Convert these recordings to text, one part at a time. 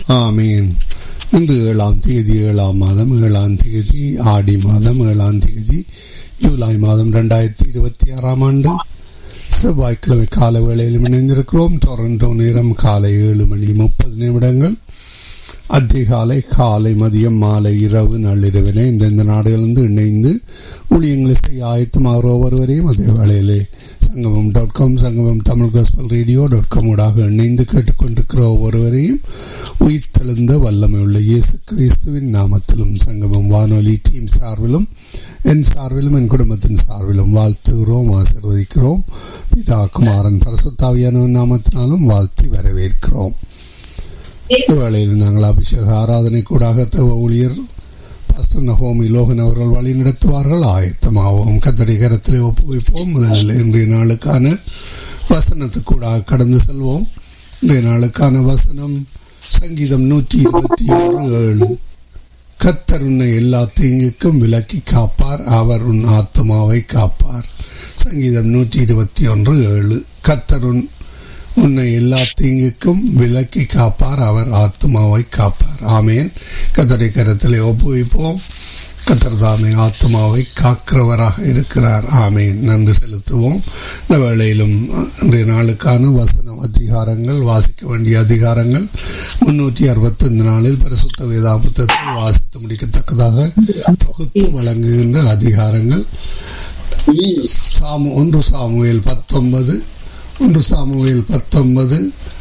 ஆமீன் இன்று ஏழாம் தேதி ஏழாம் மாதம் ஏழாம் தேதி ஆடி மாதம் ஏழாம் தேதி ஜூலை மாதம் ரெண்டாயிரத்தி இருபத்தி ஆறாம் ஆண்டு செவ்வாய்க்கிழமை கால வேளையில் இணைந்திருக்கிறோம் டொரண்டோ நேரம் காலை ஏழு மணி முப்பது நிமிடங்கள் அதிகாலை காலை மதியம் மாலை இரவு நள்ளிரவினை இந்தந்த நாடுகளிலிருந்து இணைந்து ஊழியங்களை செய்ய ஆயத்தமாகிற ஒவ்வொருவரையும் அதே வேளையிலே சங்கமம் dot com Sangamam Tamil gospel radio dot com ஊடாக இணைந்து கேட்டுக்கொண்டிருக்கிற ஒவ்வொருவரையும் உயிர்த்தெழுந்த வல்லமை உள்ள இயேசு கிறிஸ்துவின் நாமத்திலும் சங்கமம் வானொலி டீம் சார்பிலும் என் சார்பிலும் என் குடும்பத்தின் சார்பிலும் வாழ்த்துகிறோம் ஆசிர்வதிக்கிறோம் பிதா குமாரன் பரசுத்தாவியான நாமத்தினாலும் வாழ்த்தி வரவேற்கிறோம் வேளையில் நாங்கள் அபிஷேக ஆராதனை கூடாக தவ ஊழியர் பாஸ்டர் நகோமி லோகன் அவர்கள் வழி நடத்துவார்கள் ஆயத்தமாகவும் கத்தடி கரத்திலே ஒப்புவிப்போம் முதலில் இன்றைய நாளுக்கான வசனத்துக்கூடாக கடந்து செல்வோம் இன்றைய நாளுக்கான வசனம் சங்கீதம் நூற்றி இருபத்தி ஆறு ஏழு கத்தர் உன்னை எல்லா தீங்குக்கும் விலக்கி காப்பார் அவர் உன் ஆத்மாவை காப்பார் சங்கீதம் நூற்றி இருபத்தி ஒன்று ஏழு கத்தர் உன் உன்னை எல்லா தீங்குக்கும் விலக்கி காப்பார் அவர் ஆத்மாவை காப்பார் ஆமேன் கத்தரை கரத்திலே ஒப்புவிப்போம் கத்தர் தாமே ஆத்மாவை காக்கிறவராக இருக்கிறார் ஆமேன் நன்றி செலுத்துவோம் இந்த வேளையிலும் இன்றைய நாளுக்கான வசன அதிகாரங்கள் வாசிக்க வேண்டிய அதிகாரங்கள் முன்னூற்றி அறுபத்தைந்து நாளில் பரிசுத்த வேதாபுத்தத்தில் வாசித்து முடிக்கத்தக்கதாக தொகுத்து வழங்குகின்ற அதிகாரங்கள் சாமு ஒன்று சாமுவேல் பத்தொன்பது ஒன்று சாமுவேல் பத்தொன்பது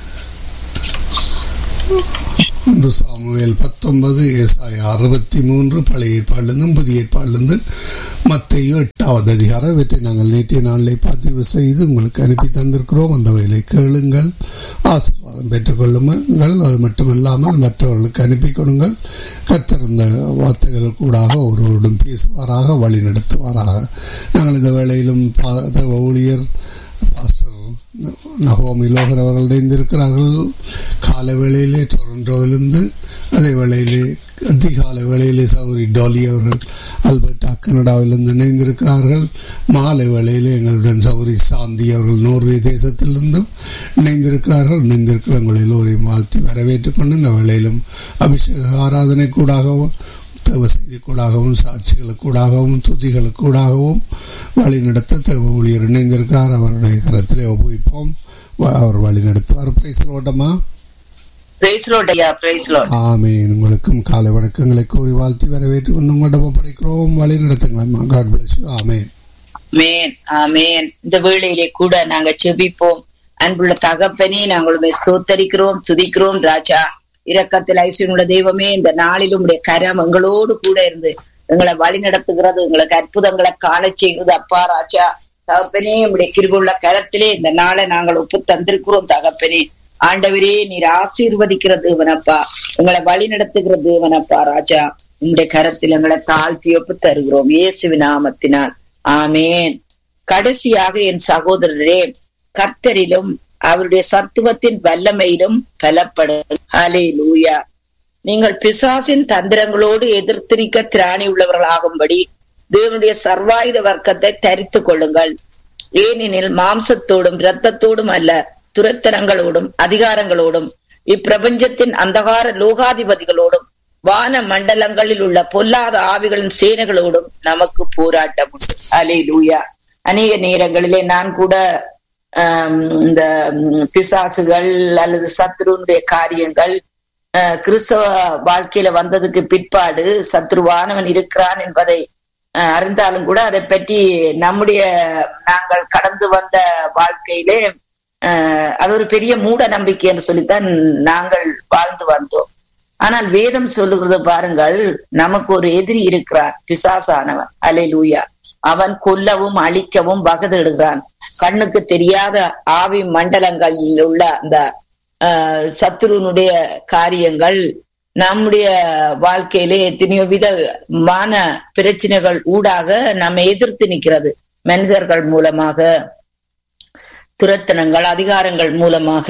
ஒன்று சாமுவேல் பத்தொன்பது ஏசாய அறுபத்தி மூன்று பழைய ஏற்பாடிலிருந்தும் புதிய ஏற்பாடிலிருந்து மத்திய எட்டாவது அதிகாரம் இவற்றை நாங்கள் நேற்றைய நாளிலே பதிவு செய்து உங்களுக்கு அனுப்பி தந்திருக்கிறோம் அந்த வேலை கேளுங்கள் ஆசீர்வாதம் பெற்றுக்கொள்ளுங்கள் அது மட்டுமல்லாமல் மற்றவர்களுக்கு அனுப்பி கொடுங்கள் கத்திருந்த வார்த்தைகள் கூடாக ஒருவருடன் பேசுவாராக வழி நடத்துவாராக நாங்கள் இந்த வேளையிலும் ஊழியர் பாஸ்டர் நகோமி லோகர் அவர்கள் இணைந்திருக்கிறார்கள் கால வேளையிலே டொரண்டோவிலிருந்து அதே வேளையிலே அதிகால வேளையிலே சௌரி டோலி அவர்கள் அல்பர்டா கனடாவிலிருந்து இணைந்திருக்கிறார்கள் மாலை வேளையிலே எங்களுடன் சௌரி சாந்தி அவர்கள் நோர்வே தேசத்திலிருந்தும் இணைந்திருக்கிறார்கள் இணைந்திருக்கிற உங்கள் எல்லோரையும் வாழ்த்தி வரவேற்றுக் கொண்டு இந்த வேளையிலும் அபிஷேக ஆராதனை கூடாகவும் தேவ செய்திக்கூடாகவும் சாட்சிகளுக்கூடாகவும் துதிகளுக்கூடாகவும் வழி நடத்த தேவ ஊழியர் இணைந்திருக்கிறார் அவருடைய கரத்திலே உபயோகிப்போம் அவர் வழி நடத்துவார் பிரைஸ் ஓட்டமா ஆமேன் உங்களுக்கும் காலை வணக்கங்களை கூறி வாழ்த்தி வரவேற்று கொண்டு உங்களிடம் படைக்கிறோம் வழி நடத்துங்களா காட் பிளஸ் ஆமேன் ஆமேன் ஆமேன் இந்த வேளையிலே கூட நாங்க செபிப்போம் அன்புள்ள தகப்பனே நாங்களுமே ஸ்தோத்தரிக்கிறோம் துதிக்கிறோம் ராஜா இரக்கத்தில் ஐஸ்வனுடைய தெய்வமே இந்த நாளிலும் உடைய கரம் எங்களோடு கூட இருந்து எங்களை வழி நடத்துகிறது எங்களுக்கு அற்புதங்களை காண செய்கிறது அப்பா ராஜா தகப்பனே உடைய கிருபுள்ள கரத்திலே இந்த நாளை நாங்கள் ஒப்பு தந்திருக்கிறோம் தகப்பனே ஆண்டவரே நீர் ஆசீர்வதிக்கிற தேவனப்பா எங்களை வழி நடத்துகிற தேவனப்பா ராஜா உங்களுடைய கரத்தில் எங்களை தாழ்த்தி ஒப்பு தருகிறோம் இயேசுவி நாமத்தினால் ஆமேன் கடைசியாக என் சகோதரரே கர்த்தரிலும் அவருடைய சத்துவத்தின் வல்லமையிலும் பலப்படும் ஹலே லூயா நீங்கள் பிசாசின் தந்திரங்களோடு எதிர்த்திருக்க திராணி உள்ளவர்களாகும்படி தேவனுடைய சர்வாயுத வர்க்கத்தை தரித்து கொள்ளுங்கள் ஏனெனில் மாம்சத்தோடும் இரத்தத்தோடும் அல்ல துரத்தனங்களோடும் அதிகாரங்களோடும் இப்பிரபஞ்சத்தின் அந்தகார லோகாதிபதிகளோடும் வான மண்டலங்களில் உள்ள பொல்லாத ஆவிகளின் சேனைகளோடும் நமக்கு போராட்டம் உண்டு அலே லூயா அநேக நேரங்களிலே நான் கூட இந்த பிசாசுகள் அல்லது சத்ருனுடைய காரியங்கள் கிறிஸ்தவ வாழ்க்கையில வந்ததுக்கு பிற்பாடு சத்ருவானவன் இருக்கிறான் என்பதை அறிந்தாலும் கூட அதை பற்றி நம்முடைய நாங்கள் கடந்து வந்த வாழ்க்கையிலே அது ஒரு பெரிய மூட நம்பிக்கை என்று சொல்லித்தான் நாங்கள் வாழ்ந்து வந்தோம் ஆனால் வேதம் சொல்லுகிறது பாருங்கள் நமக்கு ஒரு எதிரி இருக்கிறான் பிசாசானவன் அலை லூயா அவன் கொல்லவும் அழிக்கவும் வகதிடுகிறான் கண்ணுக்கு தெரியாத ஆவி மண்டலங்களில் உள்ள அந்த சத்ருனுடைய காரியங்கள் நம்முடைய வாழ்க்கையிலே எத்தனையோ விதமான பிரச்சனைகள் ஊடாக நம்ம எதிர்த்து நிற்கிறது மனிதர்கள் மூலமாக துரத்தனங்கள் அதிகாரங்கள் மூலமாக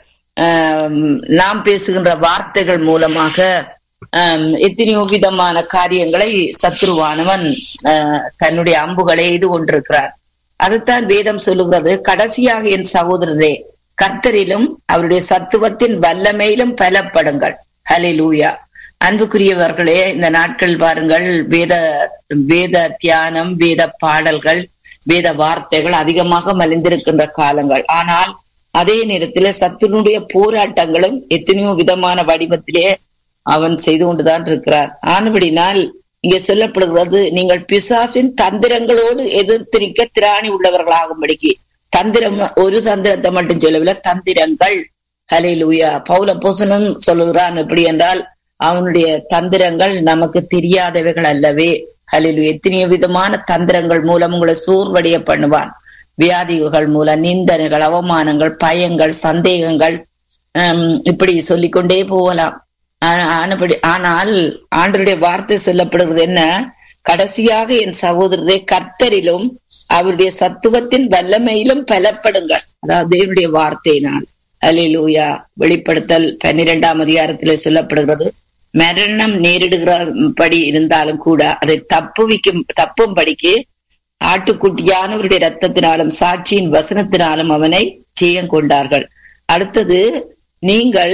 நாம் பேசுகின்ற வார்த்தைகள் மூலமாக எத்தனையோ விதமான காரியங்களை சத்ருவானவன் தன்னுடைய அம்புகளை எய்து கொண்டிருக்கிறார் அதுதான் வேதம் சொல்லுகிறது கடைசியாக என் சகோதரரே கர்த்தரிலும் அவருடைய சத்துவத்தின் வல்லமையிலும் பலப்படுங்கள் ஹலே லூயா அன்புக்குரியவர்களே இந்த நாட்கள் பாருங்கள் வேத வேத தியானம் வேத பாடல்கள் வேத வார்த்தைகள் அதிகமாக மலிந்திருக்கின்ற காலங்கள் ஆனால் அதே நேரத்தில் சத்துனுடைய போராட்டங்களும் எத்தனையோ விதமான வடிவத்திலே அவன் செய்து கொண்டுதான் இருக்கிறார் ஆனபடினால் இங்கே சொல்லப்படுகிறது நீங்கள் பிசாசின் தந்திரங்களோடு எதிர்த்திருக்க திராணி உள்ளவர்களாகும்படிக்கு தந்திரம் ஒரு தந்திரத்தை மட்டும் சொல்லவில்லை தந்திரங்கள் ஹலே லூயா பௌல போசனன் சொல்லுகிறான் எப்படி என்றால் அவனுடைய தந்திரங்கள் நமக்கு தெரியாதவைகள் அல்லவே ஹலிலு எத்தனையோ விதமான தந்திரங்கள் மூலம் உங்களை சோர்வடைய பண்ணுவான் வியாதிகள் மூலம் நிந்தனைகள் அவமானங்கள் பயங்கள் சந்தேகங்கள் இப்படி சொல்லிக்கொண்டே போகலாம் ஆனபடி ஆனால் ஆண்டருடைய வார்த்தை சொல்லப்படுகிறது என்ன கடைசியாக என் சகோதரரை கர்த்தரிலும் அவருடைய சத்துவத்தின் வல்லமையிலும் பலப்படுங்கள் அதாவது தேவனுடைய வார்த்தையினால் அலிலூயா வெளிப்படுத்தல் பன்னிரெண்டாம் அதிகாரத்திலே சொல்லப்படுகிறது மரணம் நேரிடுகிறபடி இருந்தாலும் கூட அதை தப்புவிக்கும் தப்பும்படிக்கு ஆட்டுக்குட்டியானவருடைய ரத்தத்தினாலும் சாட்சியின் வசனத்தினாலும் அவனை ஜெயம் கொண்டார்கள் அடுத்தது நீங்கள்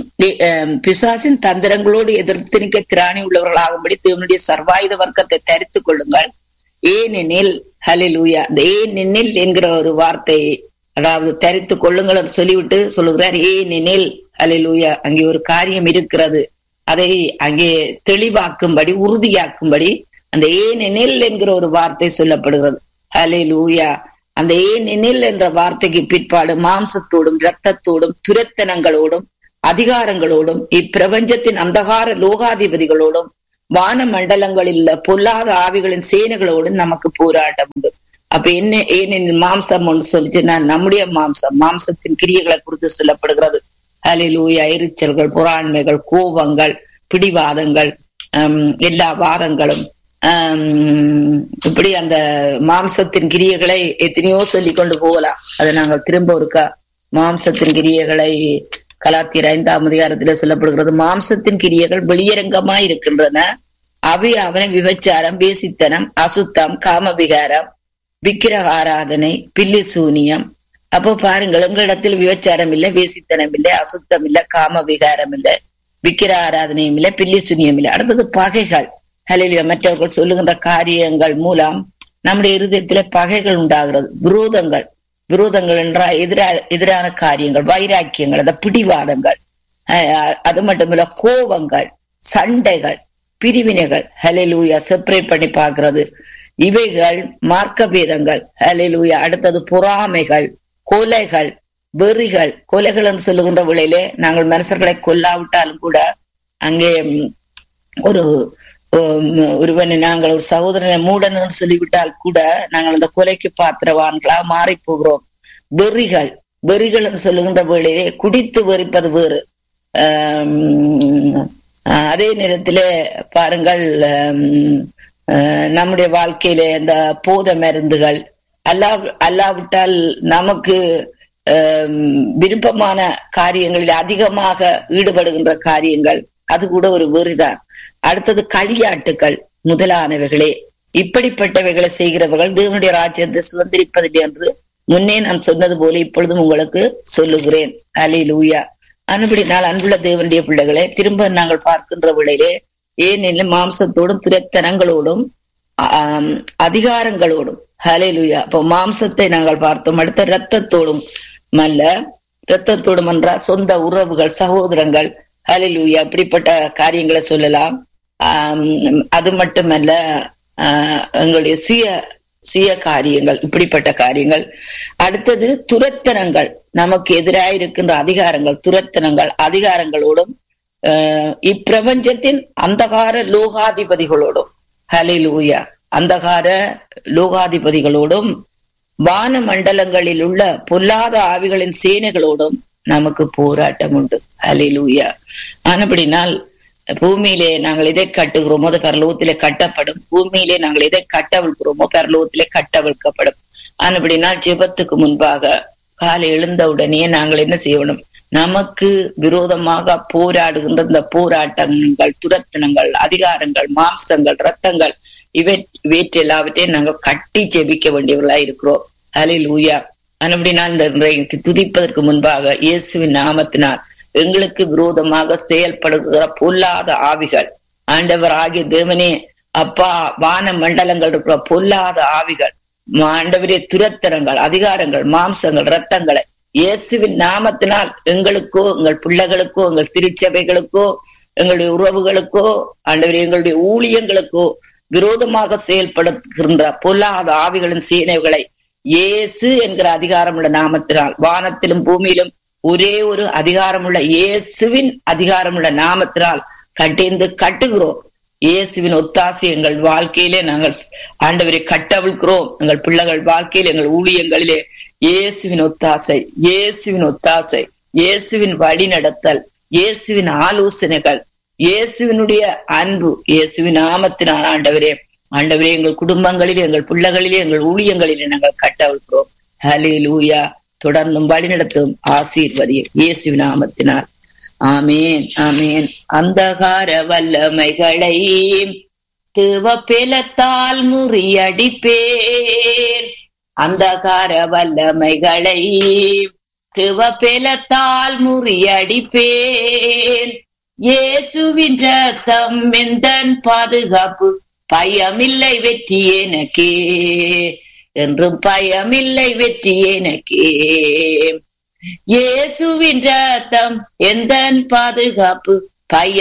பிசாசின் தந்திரங்களோடு எதிர்த்து நிற்க திராணி உள்ளவர்களாகும்படி தேவனுடைய சர்வாயுத வர்க்கத்தை தரித்துக் கொள்ளுங்கள் ஏனெனில் ஹலிலூயா இந்த ஏனெனில் என்கிற ஒரு வார்த்தை அதாவது தரித்து கொள்ளுங்கள் சொல்லிவிட்டு சொல்லுகிறார் ஏனெனில் ஹலிலூயா அங்கே ஒரு காரியம் இருக்கிறது அதை அங்கே தெளிவாக்கும்படி உறுதியாக்கும்படி அந்த ஏனெனில் என்கிற ஒரு வார்த்தை சொல்லப்படுகிறது ஹலே லூயா அந்த ஏனெனில் என்ற வார்த்தைக்கு பிற்பாடு மாம்சத்தோடும் இரத்தத்தோடும் துரத்தனங்களோடும் அதிகாரங்களோடும் இப்பிரபஞ்சத்தின் அந்தகார லோகாதிபதிகளோடும் வான மண்டலங்களில் பொல்லாத ஆவிகளின் சேனைகளோடும் நமக்கு போராட்டம் உண்டு அப்ப என்ன ஏனெனில் மாம்சம் ஒன்று சொல்லிட்டு நான் நம்முடைய மாம்சம் மாம்சத்தின் கிரியைகளை குறித்து சொல்லப்படுகிறது அலிலூயா எரிச்சல்கள் புறாண்மைகள் கோபங்கள் பிடிவாதங்கள் எல்லா வாதங்களும் இப்படி அந்த மாம்சத்தின் கிரியைகளை எத்தனையோ சொல்லி கொண்டு போகலாம் அதை நாங்கள் திரும்ப ஒருக்கா மாம்சத்தின் கிரியைகளை கலாத்தியர் ஐந்தாம் அதிகாரத்தில் சொல்லப்படுகிறது மாம்சத்தின் கிரியைகள் வெளியரங்கமா இருக்கின்றன அவை அவனை விபச்சாரம் பேசித்தனம் அசுத்தம் காமவிகாரம் விக்கிரக ஆராதனை பில்லி சூனியம் அப்போ பாருங்கள் எங்களிடத்தில் விபச்சாரம் இல்லை வேசித்தனம் இல்லை அசுத்தம் இல்லை காம விகாரம் இல்லை விக்கிர ஆராதனையும் இல்லை பில்லி சுனியம் இல்லை அடுத்தது பகைகள் ஹலிலிய மற்றவர்கள் சொல்லுகின்ற காரியங்கள் மூலம் நம்முடைய இருதயத்தில பகைகள் உண்டாகிறது விரோதங்கள் விரோதங்கள் என்றால் எதிரா எதிரான காரியங்கள் வைராக்கியங்கள் அந்த பிடிவாதங்கள் அது மட்டுமில்ல கோபங்கள் சண்டைகள் பிரிவினைகள் ஹலிலூயா செப்பரேட் பண்ணி பார்க்கிறது இவைகள் மார்க்க பேதங்கள் ஹலிலூயா அடுத்தது பொறாமைகள் கொலைகள் வெறிகள் கொலைகள் என்று சொல்லுகின்ற விலையிலே நாங்கள் மனுஷர்களை கொல்லாவிட்டாலும் கூட அங்கே ஒரு ஒருவனை நாங்கள் ஒரு சகோதரனை மூடன்னு சொல்லிவிட்டால் கூட நாங்கள் அந்த கொலைக்கு பாத்திரவான்களா மாறி போகிறோம் வெறிகள் வெறிகள் என்று சொல்லுகின்ற வேளையிலே குடித்து வெறிப்பது வேறு அதே நேரத்திலே பாருங்கள் நம்முடைய வாழ்க்கையில இந்த போத மருந்துகள் அல்லா அல்லாவிட்டால் நமக்கு விருப்பமான காரியங்களில் அதிகமாக ஈடுபடுகின்ற காரியங்கள் அது கூட ஒரு வெறிதான் அடுத்தது களியாட்டுகள் முதலானவைகளே இப்படிப்பட்டவைகளை செய்கிறவர்கள் தேவனுடைய ராஜ்யத்தை சுதந்திரிப்பதில்லை என்று முன்னே நான் சொன்னது போல இப்பொழுதும் உங்களுக்கு சொல்லுகிறேன் அலி லூயா அன்படினால் அன்புள்ள தேவனுடைய பிள்ளைகளை திரும்ப நாங்கள் பார்க்கின்ற விளையிலே ஏனெனில் மாம்சத்தோடும் துரத்தனங்களோடும் அதிகாரங்களோடும் ஹலேலுயா அப்போ மாம்சத்தை நாங்கள் பார்த்தோம் அடுத்த ரத்தத்தோடும் அல்ல ரத்தத்தோடும் என்றால் சொந்த உறவுகள் சகோதரங்கள் ஹலிலூயா அப்படிப்பட்ட காரியங்களை சொல்லலாம் அது மட்டுமல்ல எங்களுடைய சுய சுய காரியங்கள் இப்படிப்பட்ட காரியங்கள் அடுத்தது துரத்தனங்கள் நமக்கு எதிராக இருக்கின்ற அதிகாரங்கள் துரத்தனங்கள் அதிகாரங்களோடும் இப்பிரபஞ்சத்தின் அந்தகார லோகாதிபதிகளோடும் ஹலிலூயா அந்தகார லோகாதிபதிகளோடும் வான மண்டலங்களில் உள்ள பொல்லாத ஆவிகளின் சேனைகளோடும் நமக்கு போராட்டம் உண்டு அலிலூயா ஆனபடினால் பூமியிலே நாங்கள் எதை கட்டுகிறோமோ அது பரலோகத்திலே கட்டப்படும் பூமியிலே நாங்கள் எதை கட்டவிழ்கிறோமோ பரலோகத்திலே கட்டவிழ்க்கப்படும் ஆனபடினால் ஜெபத்துக்கு முன்பாக காலை எழுந்தவுடனே நாங்கள் என்ன செய்யணும் நமக்கு விரோதமாக போராடுகின்ற இந்த போராட்டங்கள் துரத்தனங்கள் அதிகாரங்கள் மாம்சங்கள் ரத்தங்கள் இவை இவற்றை எல்லாவற்றையும் நாங்கள் கட்டி ஜெபிக்க வேண்டியவர்களா இருக்கிறோம் அலில் ஊயா அப்படி நான் இந்த துதிப்பதற்கு முன்பாக இயேசுவின் நாமத்தினால் எங்களுக்கு விரோதமாக செயல்படுகிற பொல்லாத ஆவிகள் ஆண்டவர் ஆகிய தேவனே அப்பா வான மண்டலங்கள் இருக்கிற பொல்லாத ஆவிகள் ஆண்டவரே துரத்தரங்கள் அதிகாரங்கள் மாம்சங்கள் ரத்தங்களை இயேசுவின் நாமத்தினால் எங்களுக்கோ எங்கள் பிள்ளைகளுக்கோ எங்கள் திருச்சபைகளுக்கோ எங்களுடைய உறவுகளுக்கோ ஆண்டவரே எங்களுடைய ஊழியங்களுக்கோ விரோதமாக செயல்படுகின்ற பொல்லாத ஆவிகளின் சீனைகளை இயேசு என்கிற அதிகாரமுள்ள நாமத்தினால் வானத்திலும் பூமியிலும் ஒரே ஒரு அதிகாரமுள்ள இயேசுவின் அதிகாரமுள்ள நாமத்தினால் கட்டிந்து கட்டுகிறோம் இயேசுவின் ஒத்தாசி எங்கள் வாழ்க்கையிலே நாங்கள் ஆண்டவரை கட்டவிழ்கிறோம் எங்கள் பிள்ளைகள் வாழ்க்கையில் எங்கள் ஊழியங்களிலே இயேசுவின் ஒத்தாசை இயேசுவின் ஒத்தாசை இயேசுவின் வழி நடத்தல் இயேசுவின் ஆலோசனைகள் இயேசுவினுடைய அன்பு இயேசுவின் நாமத்தினால் ஆண்டவரே ஆண்டவரே எங்கள் குடும்பங்களிலே எங்கள் பிள்ளைகளிலே எங்கள் ஊழியங்களிலே நாங்கள் கட்டவிழ்கிறோம் ஹலே லூயா தொடர்ந்தும் வழிநடத்தும் ஆசீர்வதியும் இயேசுவின் நாமத்தினால் ஆமேன் ஆமேன் அந்தகார வல்லமைகளை திருவப்பேலத்தால் முறியடிப்பேன் அந்தகார வல்லமைகளை திருவப்பேலத்தால் முறியடிப்பேன் இயேசுவின் ரத்தம் எந்தன் பாதுகாப்பு பயமில்லை வெற்றி எனக்கே என்றும் பயமில்லை வெற்றி எனக்கே இயேசுவின் ரத்தம் எந்தன் பாதுகாப்பு பயம்